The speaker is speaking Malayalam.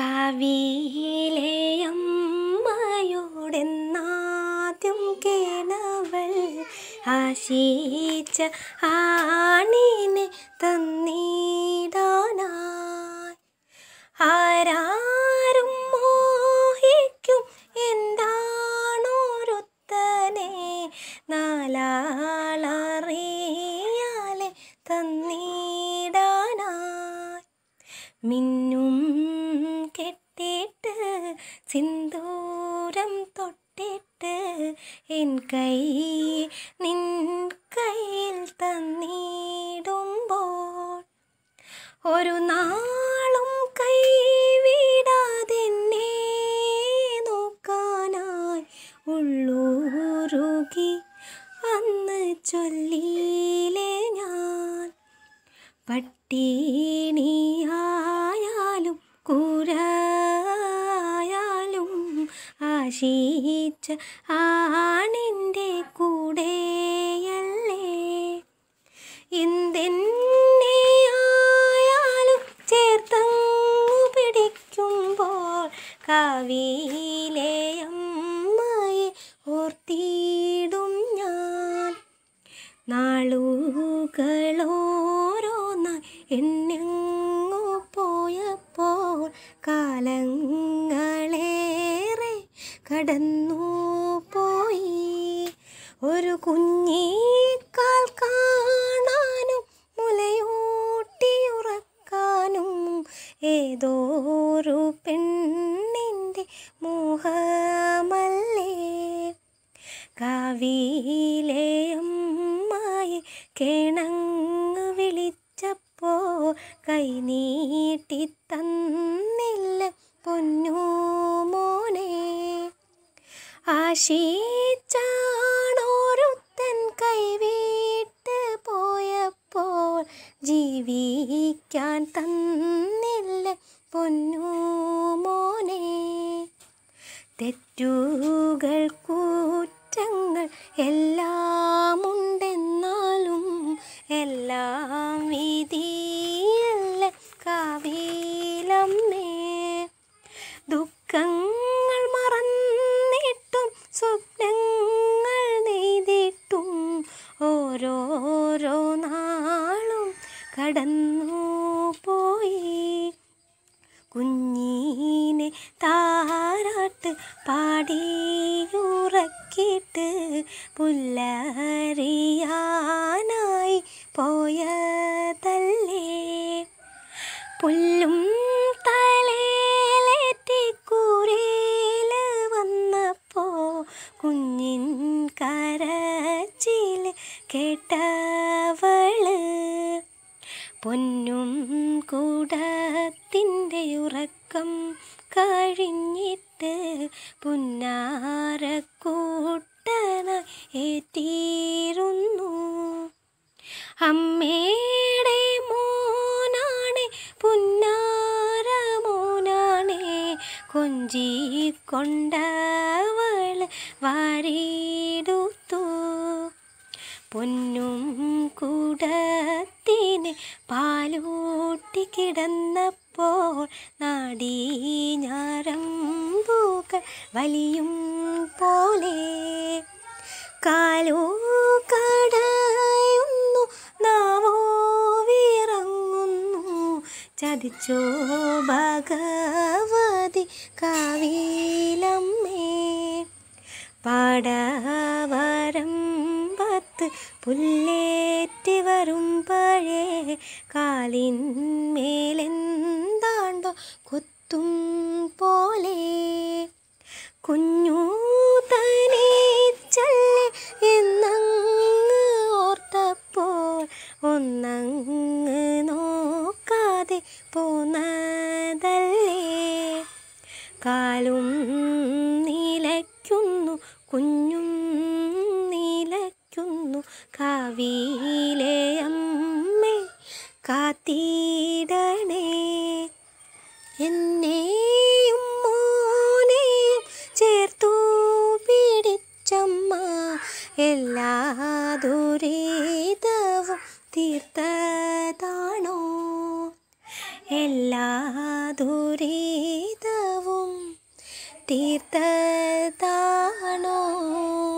കാവിയിലെയമ്മയോടെന്നാദ്യം കേണവൾ ആശിച്ച ആണിനെ തന്നിടാനായി ആരാരും മോഹിക്കും എന്താണോരുത്തനെ നാലാളറിയാലെ തന്നിടാനായി മിന്നും കെട്ടിട്ട് സിന്ദൂരം തൊട്ടിട്ട് എൻ കൈ നിൻ കയ്യിൽ തന്നിടുമ്പോൾ ഒരു നാളും കൈവിടാതെന്നെ നോക്കാനായി ഉള്ളൂരുകി അന്ന് ചൊല്ലിയിലെ ഞാൻ പട്ടിണിയായാലും കൂരായാലും ആശിച്ച ആണിൻ്റെ കൂടെയല്ലേ എന്തെന്നെയായാലും ചേർത്തങ്ങു പിടിക്കുമ്പോൾ കാവിയിലെ അമ്മയെ ഓർത്തിടും ഞാൻ നാളുകളോരോന്നായി എന്നെങ്ങോ പോയപ്പോൾ കാലങ്ങളേറെ കടന്നു പോയി ഒരു കുഞ്ഞിക്കാൽ കാണാനും മുലയൂട്ടിയുറക്കാനും ഏതോരു പെണ്ണിൻ്റെ മോഹമല്ലേ കാവിയിലെ അമ്മായി കിണങ്ങ് വിളിച്ചപ്പോ കൈ നീട്ടി തന്നില്ല പൊന്നു മോനെ ആശിച്ചാണോരുത്തൻ കൈവിട്ട് പോയപ്പോൾ ജീവിക്കാൻ തന്നില്ല പൊന്നു മോനെ തെറ്റുകൾ കുറ്റങ്ങൾ എല്ലാം ഉണ്ടെന്നാലും എല്ലാം വിധിയല്ല കാവിലമ്മേ ദുഃഖങ്ങൾ മറന്നിട്ടും സ്വപ്നങ്ങൾ നെയ്തിട്ടും ഓരോരോ നാളും കടന്നു പോയി കുഞ്ഞീനെ താരാട്ട് പാടിയുറക്കിയിട്ട് പുല്ലറിയാനായി പോയതല്ലേ പുല്ലും തലേലേറ്റി കൂരയിൽ വന്നപ്പോ കുഞ്ഞിൻ കരച്ചിൽ കേട്ടവള് പൊന്നും കൂടത്തിൻ്റെ ഉറക്കം കഴിഞ്ഞിട്ട് പുന്നാരക്കൂട്ടനായി ഏറ്റിരുന്നു അമ്മയുടെ മോനാണേ പുന്നാര മോനാണേ കൊഞ്ചിക്കൊണ്ടവൾ വാരിടുത്തു പൊന്നും കൂടത്തിന് പാലൂട്ടി കിടന്നപ്പോൾ നാടീ ഞാറമ്പൂക്കൾ വലിയും പോലെ കാലോ കടയുന്നു നാവോ വിറങ്ങുന്നു ചതിച്ചോ ഭഗവതി കാവിലമ്മേ പാടവരം പത്ത് പുല്ലേറ്റി വരുമ്പഴേ കാലിന്മേലെന്താണ്ടോ കൊത്തും പോലെ കുഞ്ഞു തനിച്ചല്ലേ എന്നങ്ങ് ഓർത്തപ്പോൾ ഒന്നങ്ങ് നോക്കാതെ പോന്നതല്ലേ കാലും നീലയ്ക്കുന്നു കുഞ്ഞും നീലയ്ക്കുന്നു കാവിയിലെ അമ്മേ കാത്തിടണേ എന്നെയും മോനെയും ചേർത്തു പിടിച്ചമ്മ എല്ലാ ദുരിതവും തീർത്തതാണോ എല്ലാ ദുരിതവും തീർത്തതാണോ